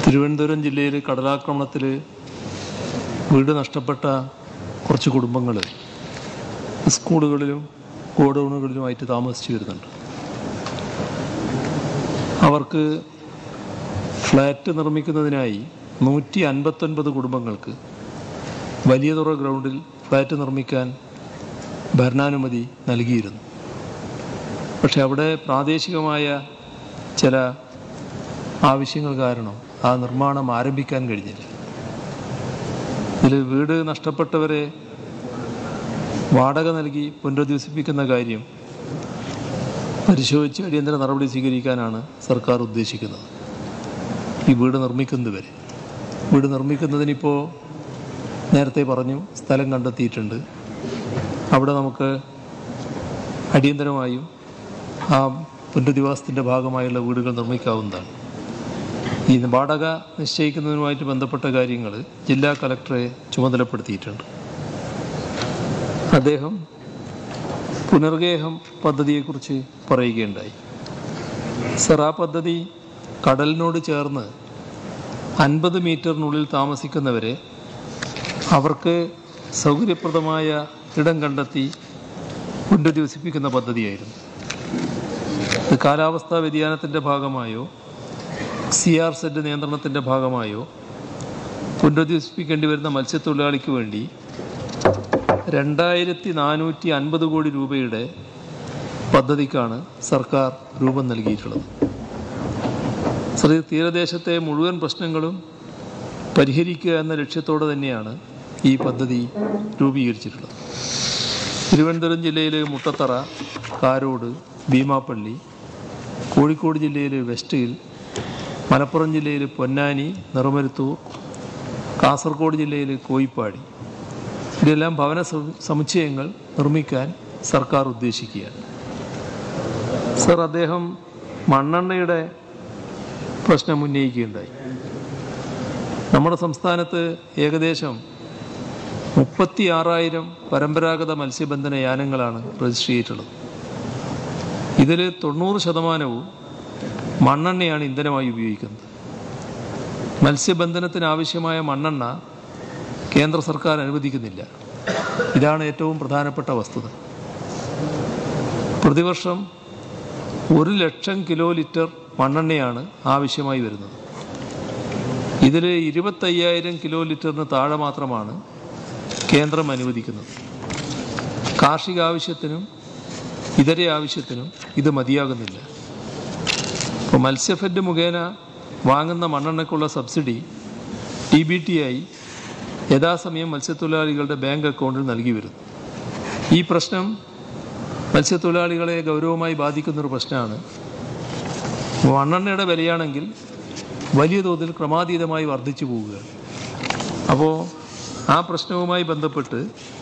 തിരുവനന്തപുരം ജില്ലയിൽ കടലാക്രമണത്തിൽ വീട് നഷ്ടപ്പെട്ട കുറച്ച് കുടുംബങ്ങൾ സ്കൂളുകളിലും ഗോഡൗണുകളിലുമായിട്ട് താമസിച്ചു വരുന്നുണ്ട് അവർക്ക് ഫ്ലാറ്റ് നിർമ്മിക്കുന്നതിനായി നൂറ്റി അൻപത്തൊൻപത് കുടുംബങ്ങൾക്ക് വലിയതുറ ഗ്രൗണ്ടിൽ ഫ്ലാറ്റ് നിർമ്മിക്കാൻ ഭരണാനുമതി നൽകിയിരുന്നു പക്ഷെ അവിടെ പ്രാദേശികമായ ചില ആവശ്യങ്ങൾ കാരണം ആ നിർമ്മാണം ആരംഭിക്കാൻ കഴിഞ്ഞില്ല ഇതിൽ വീട് നഷ്ടപ്പെട്ടവരെ വാടക നൽകി പുനരധിവസിപ്പിക്കുന്ന കാര്യം പരിശോധിച്ച് അടിയന്തര നടപടി സ്വീകരിക്കാനാണ് സർക്കാർ ഉദ്ദേശിക്കുന്നത് ഈ വീട് നിർമ്മിക്കുന്നതുവരെ വീട് നിർമ്മിക്കുന്നതിനിപ്പോൾ നേരത്തെ പറഞ്ഞു സ്ഥലം കണ്ടെത്തിയിട്ടുണ്ട് അവിടെ നമുക്ക് അടിയന്തരമായും ആ പുനരധിവാസത്തിൻ്റെ ഭാഗമായുള്ള വീടുകൾ നിർമ്മിക്കാവുന്നതാണ് ഈ വാടക നിശ്ചയിക്കുന്നതിനുമായിട്ട് ബന്ധപ്പെട്ട കാര്യങ്ങൾ ജില്ലാ കലക്ടറെ ചുമതലപ്പെടുത്തിയിട്ടുണ്ട് അദ്ദേഹം പുനർഗേഹം പദ്ധതിയെക്കുറിച്ച് പറയുകയുണ്ടായി സർ ആ പദ്ധതി കടലിനോട് ചേർന്ന് അൻപത് മീറ്ററിനുള്ളിൽ താമസിക്കുന്നവരെ അവർക്ക് സൗകര്യപ്രദമായ ഇടം കണ്ടെത്തി പുനരധിവസിപ്പിക്കുന്ന പദ്ധതിയായിരുന്നു ഇത് കാലാവസ്ഥാ വ്യതിയാനത്തിൻ്റെ ഭാഗമായോ സി ആർ സെഡ് നിയന്ത്രണത്തിൻ്റെ ഭാഗമായോ പുനരധിവസിപ്പിക്കേണ്ടി വരുന്ന മത്സ്യത്തൊഴിലാളിക്ക് വേണ്ടി രണ്ടായിരത്തി നാനൂറ്റി അൻപത് കോടി രൂപയുടെ പദ്ധതിക്കാണ് സർക്കാർ രൂപം നൽകിയിട്ടുള്ളത് ശ്രീ തീരദേശത്തെ മുഴുവൻ പ്രശ്നങ്ങളും പരിഹരിക്കുക എന്ന ലക്ഷ്യത്തോടെ തന്നെയാണ് ഈ പദ്ധതി രൂപീകരിച്ചിട്ടുള്ളത് തിരുവനന്തപുരം ജില്ലയിലെ മുട്ടത്തറ കാരോട് ഭീമാപ്പള്ളി കോഴിക്കോട് ജില്ലയിലെ വെസ്റ്റ് ഹിൽ മലപ്പുറം ജില്ലയിൽ പൊന്നാനി നെറുമരുത്തൂർ കാസർഗോഡ് ജില്ലയിൽ കോയിപ്പാടി ഇതെല്ലാം ഭവന സു- സമുച്ചയങ്ങൾ നിർമ്മിക്കാൻ സർക്കാർ ഉദ്ദേശിക്കുകയാണ് സർ അദ്ദേഹം മണ്ണെണ്ണയുടെ പ്രശ്നം ഉന്നയിക്കുകയുണ്ടായി നമ്മുടെ സംസ്ഥാനത്ത് ഏകദേശം മുപ്പത്തി ആറായിരം പരമ്പരാഗത മത്സ്യബന്ധന യാനങ്ങളാണ് രജിസ്റ്റർ ചെയ്തിട്ടുള്ളത് ഇതിൽ തൊണ്ണൂറ് ശതമാനവും മണ്ണെണ്ണയാണ് ഇന്ധനമായി ഉപയോഗിക്കുന്നത് മത്സ്യബന്ധനത്തിന് ആവശ്യമായ മണ്ണെണ്ണ കേന്ദ്ര സർക്കാർ അനുവദിക്കുന്നില്ല ഇതാണ് ഏറ്റവും പ്രധാനപ്പെട്ട വസ്തുത പ്രതിവർഷം ഒരു ലക്ഷം കിലോ ലിറ്റർ മണ്ണെണ്ണയാണ് ആവശ്യമായി വരുന്നത് ഇതിൽ ഇരുപത്തയ്യായിരം കിലോ ലിറ്ററിന് താഴെ മാത്രമാണ് കേന്ദ്രം അനുവദിക്കുന്നത് കാർഷിക ആവശ്യത്തിനും ഇതര ആവശ്യത്തിനും ഇത് മതിയാകുന്നില്ല ഇപ്പോൾ മത്സ്യഫെഡ് മുഖേന വാങ്ങുന്ന മണ്ണെണ്ണയ്ക്കുള്ള സബ്സിഡി ടി ബി ടി ആയി യഥാസമയം മത്സ്യത്തൊഴിലാളികളുടെ ബാങ്ക് അക്കൗണ്ടിൽ നൽകി വരുന്നു ഈ പ്രശ്നം മത്സ്യത്തൊഴിലാളികളെ ഗൗരവമായി ബാധിക്കുന്നൊരു പ്രശ്നമാണ് മണ്ണെണ്ണയുടെ വിലയാണെങ്കിൽ വലിയ തോതിൽ ക്രമാതീതമായി വർദ്ധിച്ചു പോവുകയാണ് അപ്പോൾ ആ പ്രശ്നവുമായി ബന്ധപ്പെട്ട്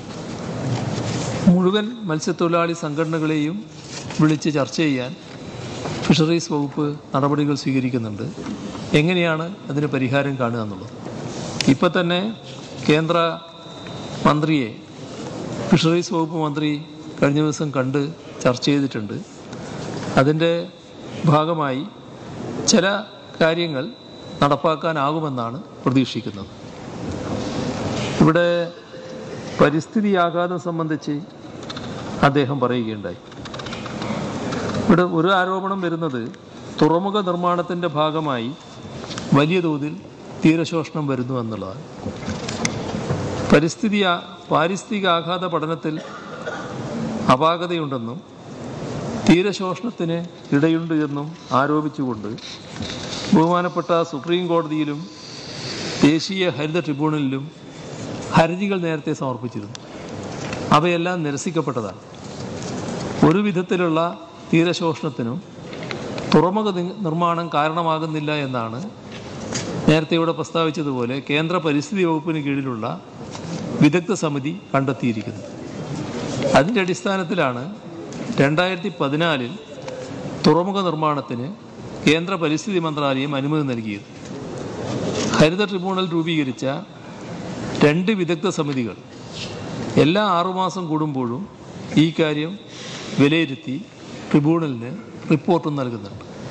മുഴുവൻ മത്സ്യത്തൊഴിലാളി സംഘടനകളെയും വിളിച്ച് ചർച്ച ചെയ്യാൻ ഫിഷറീസ് വകുപ്പ് നടപടികൾ സ്വീകരിക്കുന്നുണ്ട് എങ്ങനെയാണ് അതിന് പരിഹാരം കാണുക എന്നുള്ളത് ഇപ്പം തന്നെ കേന്ദ്ര മന്ത്രിയെ ഫിഷറീസ് വകുപ്പ് മന്ത്രി കഴിഞ്ഞ ദിവസം കണ്ട് ചർച്ച ചെയ്തിട്ടുണ്ട് അതിൻ്റെ ഭാഗമായി ചില കാര്യങ്ങൾ നടപ്പാക്കാനാകുമെന്നാണ് പ്രതീക്ഷിക്കുന്നത് ഇവിടെ പരിസ്ഥിതി ആഘാതം സംബന്ധിച്ച് അദ്ദേഹം പറയുകയുണ്ടായി ഇവിടെ ഒരു ആരോപണം വരുന്നത് തുറമുഖ നിർമ്മാണത്തിൻ്റെ ഭാഗമായി വലിയ തോതിൽ തീരശോഷണം വരുന്നു എന്നുള്ളതാണ് പരിസ്ഥിതി ആ- പാരിസ്ഥിതിക ആഘാത പഠനത്തിൽ അപാകതയുണ്ടെന്നും തീരശോഷണത്തിന് ഇടയുണ്ട് എന്നും ആരോപിച്ചുകൊണ്ട് ബഹുമാനപ്പെട്ട സുപ്രീം കോടതിയിലും ദേശീയ ഹരിത ട്രിബ്യൂണലിലും ഹർജികൾ നേരത്തെ സമർപ്പിച്ചിരുന്നു അവയെല്ലാം നിരസിക്കപ്പെട്ടതാണ് ഒരു വിധത്തിലുള്ള തീരശോഷണത്തിനും തുറമുഖ നി- നിർമ്മാണം കാരണമാകുന്നില്ല എന്നാണ് നേരത്തെ ഇവിടെ പ്രസ്താവിച്ചതുപോലെ കേന്ദ്ര പരിസ്ഥിതി വകുപ്പിന് കീഴിലുള്ള വിദഗ്ധ സമിതി കണ്ടെത്തിയിരിക്കുന്നത് അതിൻ്റെ അടിസ്ഥാനത്തിലാണ് രണ്ടായിരത്തി പതിനാലിൽ തുറമുഖ നിർമ്മാണത്തിന് കേന്ദ്ര പരിസ്ഥിതി മന്ത്രാലയം അനുമതി നൽകിയത് ഹരിത ട്രിബ്യൂണൽ രൂപീകരിച്ച രണ്ട് വിദഗ്ധ സമിതികൾ എല്ലാ ആറുമാസം കൂടുമ്പോഴും ഈ കാര്യം വിലയിരുത്തി ട്രിബ്യൂണലിന് റിപ്പോർട്ടും നൽകുന്നുണ്ട്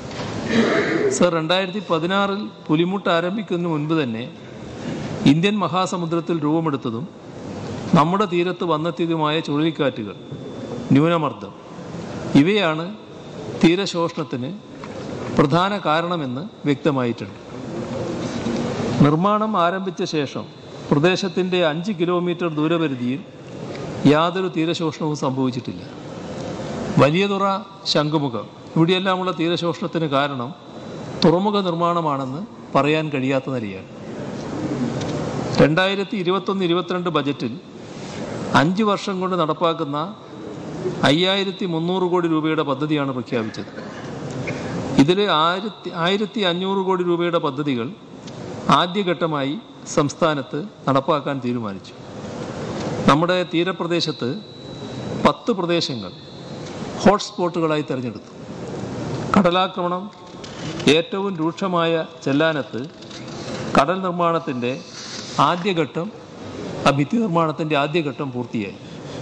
സർ രണ്ടായിരത്തി പതിനാറിൽ പുലിമുട്ട് ആരംഭിക്കുന്നതിന് മുൻപ് തന്നെ ഇന്ത്യൻ മഹാസമുദ്രത്തിൽ രൂപമെടുത്തതും നമ്മുടെ തീരത്ത് വന്നെത്തിയതുമായ ചുഴലിക്കാറ്റുകൾ ന്യൂനമർദ്ദം ഇവയാണ് തീരശോഷണത്തിന് പ്രധാന കാരണമെന്ന് വ്യക്തമായിട്ടുണ്ട് നിർമ്മാണം ആരംഭിച്ച ശേഷം പ്രദേശത്തിൻ്റെ അഞ്ച് കിലോമീറ്റർ ദൂരപരിധിയിൽ യാതൊരു തീരശോഷണവും സംഭവിച്ചിട്ടില്ല വലിയതുറ ശംഖുമുഖം ഇവിടെയെല്ലാമുള്ള തീരശോഷണത്തിന് കാരണം തുറമുഖ നിർമ്മാണമാണെന്ന് പറയാൻ കഴിയാത്ത നിലയാണ് രണ്ടായിരത്തി ഇരുപത്തൊന്ന് ഇരുപത്തിരണ്ട് ബജറ്റിൽ അഞ്ച് വർഷം കൊണ്ട് നടപ്പാക്കുന്ന അയ്യായിരത്തി മുന്നൂറ് കോടി രൂപയുടെ പദ്ധതിയാണ് പ്രഖ്യാപിച്ചത് ഇതിൽ ആയിരത്തി ആയിരത്തി അഞ്ഞൂറ് കോടി രൂപയുടെ പദ്ധതികൾ ആദ്യഘട്ടമായി സംസ്ഥാനത്ത് നടപ്പാക്കാൻ തീരുമാനിച്ചു നമ്മുടെ തീരപ്രദേശത്ത് പത്ത് പ്രദേശങ്ങൾ ഹോട്ട്സ്പോട്ടുകളായി തിരഞ്ഞെടുത്തു കടലാക്രമണം ഏറ്റവും രൂക്ഷമായ ചെല്ലാനത്ത് കടൽ നിർമ്മാണത്തിൻ്റെ ആദ്യഘട്ടം ആ ഭിത്തി നിർമ്മാണത്തിൻ്റെ ആദ്യഘട്ടം പൂർത്തിയായി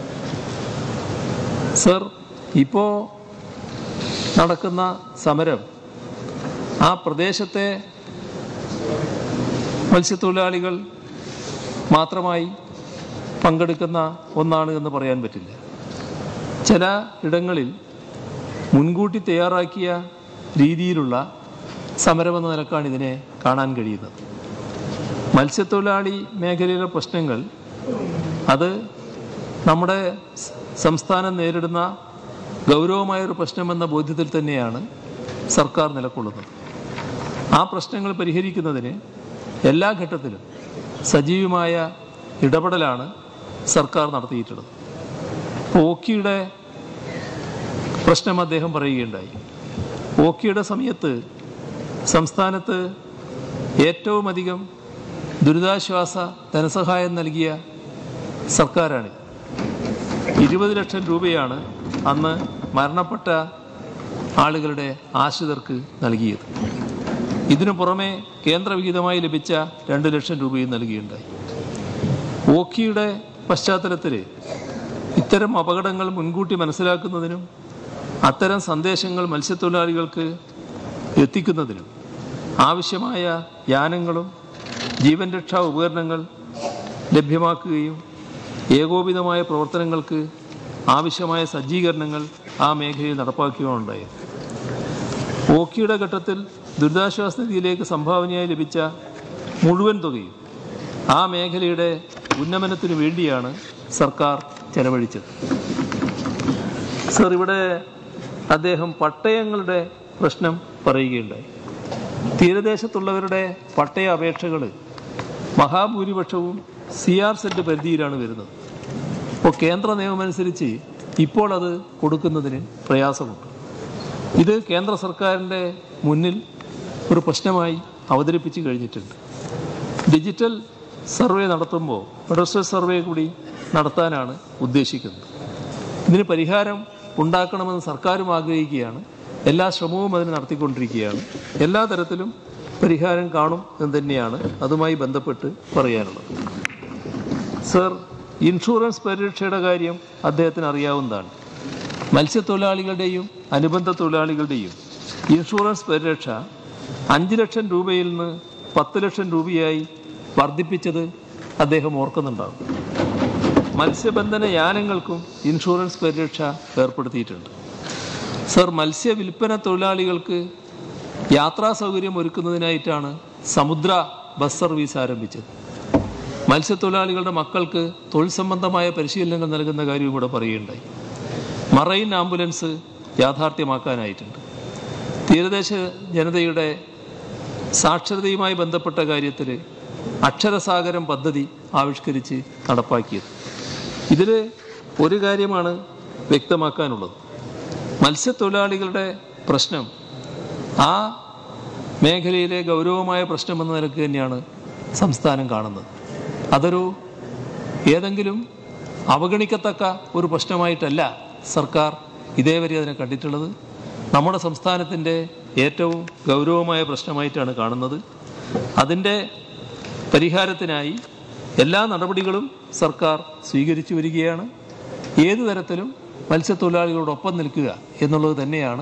സർ ഇപ്പോൾ നടക്കുന്ന സമരം ആ പ്രദേശത്തെ മത്സ്യത്തൊഴിലാളികൾ മാത്രമായി പങ്കെടുക്കുന്ന ഒന്നാണ് എന്ന് പറയാൻ പറ്റില്ല ചില ഇടങ്ങളിൽ മുൻകൂട്ടി തയ്യാറാക്കിയ രീതിയിലുള്ള സമരമെന്ന നിലക്കാണ് ഇതിനെ കാണാൻ കഴിയുന്നത് മത്സ്യത്തൊഴിലാളി മേഖലയിലെ പ്രശ്നങ്ങൾ അത് നമ്മുടെ സ് സംസ്ഥാനം നേരിടുന്ന ഗൗരവമായൊരു പ്രശ്നമെന്ന ബോധ്യത്തിൽ തന്നെയാണ് സർക്കാർ നിലകൊള്ളുന്നത് ആ പ്രശ്നങ്ങൾ പരിഹരിക്കുന്നതിന് എല്ലാ ഘട്ടത്തിലും സജീവമായ ഇടപെടലാണ് സർക്കാർ നടത്തിയിട്ടുള്ളത് ഇപ്പോൾ ഓക്കിയുടെ പ്രശ്നം അദ്ദേഹം പറയുകയുണ്ടായി ഓക്കിയുടെ സമയത്ത് സംസ്ഥാനത്ത് ഏറ്റവും അധികം ദുരിതാശ്വാസ ധനസഹായം നൽകിയ സർക്കാരാണ് ഇരുപത് ലക്ഷം രൂപയാണ് അന്ന് മരണപ്പെട്ട ആളുകളുടെ ആശ്രിതർക്ക് നൽകിയത് ഇതിനു പുറമെ കേന്ദ്രവിഹിതമായി ലഭിച്ച രണ്ട് ലക്ഷം രൂപയും നൽകിയുണ്ടായി ഓക്കിയുടെ പശ്ചാത്തലത്തിൽ ഇത്തരം അപകടങ്ങൾ മുൻകൂട്ടി മനസ്സിലാക്കുന്നതിനും അത്തരം സന്ദേശങ്ങൾ മത്സ്യത്തൊഴിലാളികൾക്ക് എത്തിക്കുന്നതിനും ആവശ്യമായ യാനങ്ങളും ജീവൻ രക്ഷാ ഉപകരണങ്ങൾ ലഭ്യമാക്കുകയും ഏകോപിതമായ പ്രവർത്തനങ്ങൾക്ക് ആവശ്യമായ സജ്ജീകരണങ്ങൾ ആ മേഖലയിൽ നടപ്പാക്കുകയാണ് ഉണ്ടായത് ഓക്കിയുടെ ഘട്ടത്തിൽ ദുരിതാശ്വാസ നിധിയിലേക്ക് സംഭാവനയായി ലഭിച്ച മുഴുവൻ തുകയും ആ മേഖലയുടെ ഉന്നമനത്തിനു വേണ്ടിയാണ് സർക്കാർ ചെലവഴിച്ചത് സർ ഇവിടെ അദ്ദേഹം പട്ടയങ്ങളുടെ പ്രശ്നം പറയുകയുണ്ടായി തീരദേശത്തുള്ളവരുടെ പട്ടയ അപേക്ഷകൾ മഹാഭൂരിപക്ഷവും സി ആർ സെറ്റ് പരിധിയിലാണ് വരുന്നത് അപ്പോൾ കേന്ദ്ര നിയമമനുസരിച്ച് ഇപ്പോൾ അത് കൊടുക്കുന്നതിന് പ്രയാസമുണ്ട് ഇത് കേന്ദ്ര സർക്കാരിൻ്റെ മുന്നിൽ ഒരു പ്രശ്നമായി അവതരിപ്പിച്ച് കഴിഞ്ഞിട്ടുണ്ട് ഡിജിറ്റൽ സർവേ നടത്തുമ്പോൾ ഫെഡറൽ സർവേ കൂടി നടത്താനാണ് ഉദ്ദേശിക്കുന്നത് ഇതിന് പരിഹാരം ഉണ്ടാക്കണമെന്ന് സർക്കാരും ആഗ്രഹിക്കുകയാണ് എല്ലാ ശ്രമവും അതിന് നടത്തിക്കൊണ്ടിരിക്കുകയാണ് എല്ലാ തരത്തിലും പരിഹാരം കാണും എന്ന് തന്നെയാണ് അതുമായി ബന്ധപ്പെട്ട് പറയാനുള്ളത് സർ ഇൻഷുറൻസ് പരിരക്ഷയുടെ കാര്യം അദ്ദേഹത്തിന് അറിയാവുന്നതാണ് മത്സ്യത്തൊഴിലാളികളുടെയും അനുബന്ധ തൊഴിലാളികളുടെയും ഇൻഷുറൻസ് പരിരക്ഷ അഞ്ച് ലക്ഷം രൂപയിൽ നിന്ന് പത്ത് ലക്ഷം രൂപയായി വർദ്ധിപ്പിച്ചത് അദ്ദേഹം ഓർക്കുന്നുണ്ടാകും മത്സ്യബന്ധന യാനങ്ങൾക്കും ഇൻഷുറൻസ് പരിരക്ഷ ഏർപ്പെടുത്തിയിട്ടുണ്ട് സർ മത്സ്യ വിൽപ്പന തൊഴിലാളികൾക്ക് യാത്രാ സൗകര്യം ഒരുക്കുന്നതിനായിട്ടാണ് സമുദ്ര ബസ് സർവീസ് ആരംഭിച്ചത് മത്സ്യത്തൊഴിലാളികളുടെ മക്കൾക്ക് തൊഴിൽ സംബന്ധമായ പരിശീലനങ്ങൾ നൽകുന്ന കാര്യവും ഇവിടെ പറയുകയുണ്ടായി മറൈൻ ആംബുലൻസ് യാഥാർത്ഥ്യമാക്കാനായിട്ടുണ്ട് തീരദേശ ജനതയുടെ സാക്ഷരതയുമായി ബന്ധപ്പെട്ട കാര്യത്തിൽ അക്ഷരസാഗരം പദ്ധതി ആവിഷ്കരിച്ച് നടപ്പാക്കിയത് ഇതിൽ ഒരു കാര്യമാണ് വ്യക്തമാക്കാനുള്ളത് മത്സ്യത്തൊഴിലാളികളുടെ പ്രശ്നം ആ മേഖലയിലെ ഗൗരവമായ പ്രശ്നമെന്ന നിലക്ക് തന്നെയാണ് സംസ്ഥാനം കാണുന്നത് അതൊരു ഏതെങ്കിലും അവഗണിക്കത്തക്ക ഒരു പ്രശ്നമായിട്ടല്ല സർക്കാർ ഇതേവരെ അതിനെ കണ്ടിട്ടുള്ളത് നമ്മുടെ സംസ്ഥാനത്തിൻ്റെ ഏറ്റവും ഗൗരവമായ പ്രശ്നമായിട്ടാണ് കാണുന്നത് അതിൻ്റെ പരിഹാരത്തിനായി എല്ലാ നടപടികളും സർക്കാർ സ്വീകരിച്ചു വരികയാണ് ഏതു തരത്തിലും മത്സ്യത്തൊഴിലാളികളോടൊപ്പം നിൽക്കുക എന്നുള്ളത് തന്നെയാണ്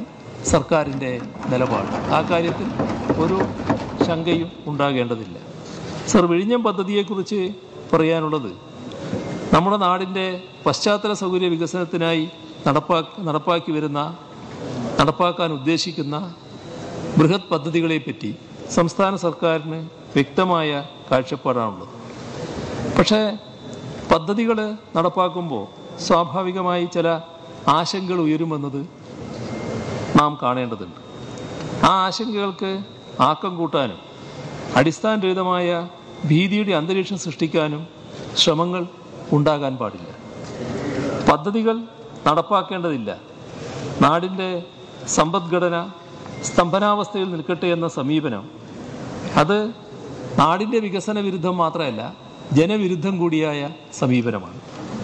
സർക്കാരിൻ്റെ നിലപാട് ആ കാര്യത്തിൽ ഒരു ശങ്കയും ഉണ്ടാകേണ്ടതില്ല സർ വിഴിഞ്ഞം പദ്ധതിയെക്കുറിച്ച് പറയാനുള്ളത് നമ്മുടെ നാടിൻ്റെ പശ്ചാത്തല സൗകര്യ വികസനത്തിനായി നടപ്പാ നടപ്പാക്കി വരുന്ന നടപ്പാക്കാൻ ഉദ്ദേശിക്കുന്ന ബൃഹത് പദ്ധതികളെപ്പറ്റി സംസ്ഥാന സർക്കാരിന് വ്യക്തമായ കാഴ്ചപ്പാടാണുള്ളത് പക്ഷേ പദ്ധതികൾ നടപ്പാക്കുമ്പോൾ സ്വാഭാവികമായി ചില ആശങ്കകൾ ഉയരുമെന്നത് നാം കാണേണ്ടതുണ്ട് ആ ആശങ്കകൾക്ക് ആക്കം കൂട്ടാനും അടിസ്ഥാനരഹിതമായ ഭീതിയുടെ അന്തരീക്ഷം സൃഷ്ടിക്കാനും ശ്രമങ്ങൾ ഉണ്ടാകാൻ പാടില്ല പദ്ധതികൾ നടപ്പാക്കേണ്ടതില്ല നാടിൻ്റെ സമ്പദ്ഘടന സ്തംഭനാവസ്ഥയിൽ നിൽക്കട്ടെ എന്ന സമീപനം അത് നാടിൻ്റെ വികസന വിരുദ്ധം മാത്രമല്ല ജനവിരുദ്ധം കൂടിയായ സമീപനമാണ്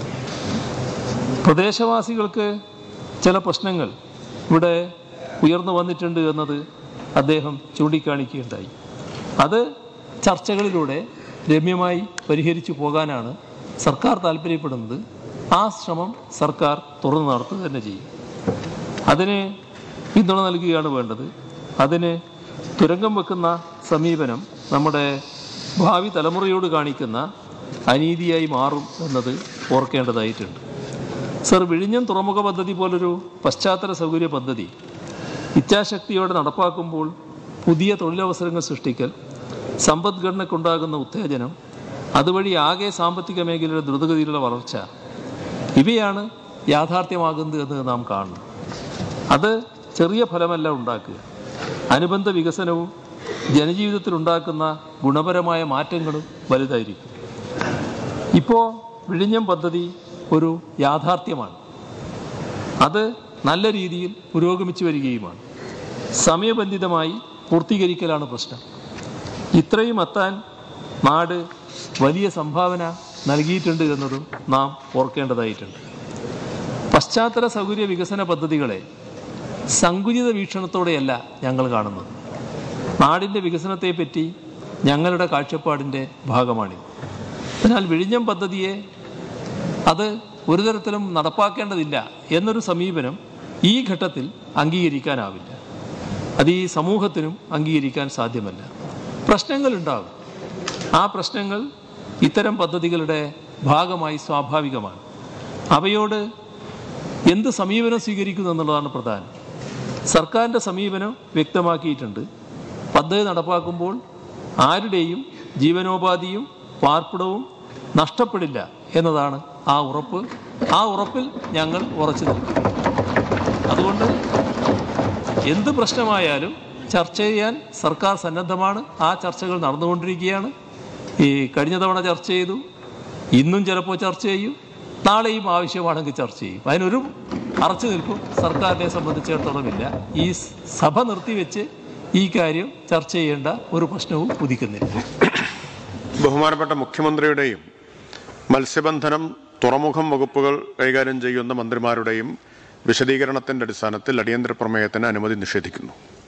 പ്രദേശവാസികൾക്ക് ചില പ്രശ്നങ്ങൾ ഇവിടെ ഉയർന്നു വന്നിട്ടുണ്ട് എന്നത് അദ്ദേഹം ചൂണ്ടിക്കാണിക്കുകയുണ്ടായി അത് ചർച്ചകളിലൂടെ രമ്യമായി പരിഹരിച്ചു പോകാനാണ് സർക്കാർ താല്പര്യപ്പെടുന്നത് ആ ശ്രമം സർക്കാർ തുറന്നു നടത്തുക തന്നെ ചെയ്യും അതിന് പിന്തുണ നൽകുകയാണ് വേണ്ടത് അതിന് തുരങ്കം വെക്കുന്ന സമീപനം നമ്മുടെ ഭാവി തലമുറയോട് കാണിക്കുന്ന അനീതിയായി മാറും എന്നത് ഓർക്കേണ്ടതായിട്ടുണ്ട് സർ വിഴിഞ്ഞം തുറമുഖ പദ്ധതി പോലൊരു പശ്ചാത്തല സൗകര്യ പദ്ധതി ഇച്ഛാശക്തിയോടെ നടപ്പാക്കുമ്പോൾ പുതിയ തൊഴിലവസരങ്ങൾ സൃഷ്ടിക്കൽ സമ്പദ്ഘടനയ്ക്കുണ്ടാകുന്ന ഉത്തേജനം അതുവഴി ആകെ സാമ്പത്തിക മേഖലയുടെ ദ്രുതഗതിയിലുള്ള വളർച്ച ഇവയാണ് യാഥാർത്ഥ്യമാകുന്നത് എന്ന് നാം കാണണം അത് ചെറിയ ഫലമല്ല ഉണ്ടാക്കുക അനുബന്ധ വികസനവും ജനജീവിതത്തിൽ ഉണ്ടാക്കുന്ന ഗുണപരമായ മാറ്റങ്ങളും വലുതായിരിക്കും ഇപ്പോൾ വിഴിഞ്ഞം പദ്ധതി ഒരു യാഥാർത്ഥ്യമാണ് അത് നല്ല രീതിയിൽ പുരോഗമിച്ചു വരികയുമാണ് സമയബന്ധിതമായി പൂർത്തീകരിക്കലാണ് പ്രശ്നം ഇത്രയും എത്താൻ നാട് വലിയ സംഭാവന നൽകിയിട്ടുണ്ട് എന്നതും നാം ഓർക്കേണ്ടതായിട്ടുണ്ട് പശ്ചാത്തല സൗകര്യ വികസന പദ്ധതികളെ സങ്കുചിത വീക്ഷണത്തോടെയല്ല ഞങ്ങൾ കാണുന്നത് നാടിൻ്റെ വികസനത്തെപ്പറ്റി ഞങ്ങളുടെ കാഴ്ചപ്പാടിൻ്റെ ഭാഗമാണിത് അതിനാൽ വിഴിഞ്ഞം പദ്ധതിയെ അത് ഒരു തരത്തിലും നടപ്പാക്കേണ്ടതില്ല എന്നൊരു സമീപനം ഈ ഘട്ടത്തിൽ അംഗീകരിക്കാനാവില്ല അത് ഈ സമൂഹത്തിനും അംഗീകരിക്കാൻ സാധ്യമല്ല പ്രശ്നങ്ങളുണ്ടാകും ആ പ്രശ്നങ്ങൾ ഇത്തരം പദ്ധതികളുടെ ഭാഗമായി സ്വാഭാവികമാണ് അവയോട് എന്ത് സമീപനം സ്വീകരിക്കുന്നു എന്നുള്ളതാണ് പ്രധാനം സർക്കാരിൻ്റെ സമീപനം വ്യക്തമാക്കിയിട്ടുണ്ട് പദ്ധതി നടപ്പാക്കുമ്പോൾ ആരുടെയും ജീവനോപാധിയും പാർപ്പിടവും നഷ്ടപ്പെടില്ല എന്നതാണ് ആ ഉറപ്പ് ആ ഉറപ്പിൽ ഞങ്ങൾ ഉറച്ചു നിൽക്കും അതുകൊണ്ട് എന്ത് പ്രശ്നമായാലും ചർച്ച ചെയ്യാൻ സർക്കാർ സന്നദ്ധമാണ് ആ ചർച്ചകൾ നടന്നുകൊണ്ടിരിക്കുകയാണ് ഈ കഴിഞ്ഞ തവണ ചർച്ച ചെയ്തു ഇന്നും ചിലപ്പോൾ ചർച്ച ചെയ്യും നാളെയും ആവശ്യമാണെങ്കിൽ ചർച്ച ചെയ്യും അതിനൊരു അറച്ചു നിൽക്കും സർക്കാരിനെ സംബന്ധിച്ചിടത്തോളം ഇല്ല ഈ സഭ നിർത്തിവെച്ച് ഈ കാര്യം ചർച്ച ചെയ്യേണ്ട ഒരു പ്രശ്നവും ഉദിക്കുന്നില്ല ബഹുമാനപ്പെട്ട മുഖ്യമന്ത്രിയുടെയും മത്സ്യബന്ധനം തുറമുഖം വകുപ്പുകൾ കൈകാര്യം ചെയ്യുന്ന മന്ത്രിമാരുടെയും വിശദീകരണത്തിന്റെ അടിസ്ഥാനത്തിൽ അടിയന്തര പ്രമേയത്തിന് അനുമതി നിഷേധിക്കുന്നു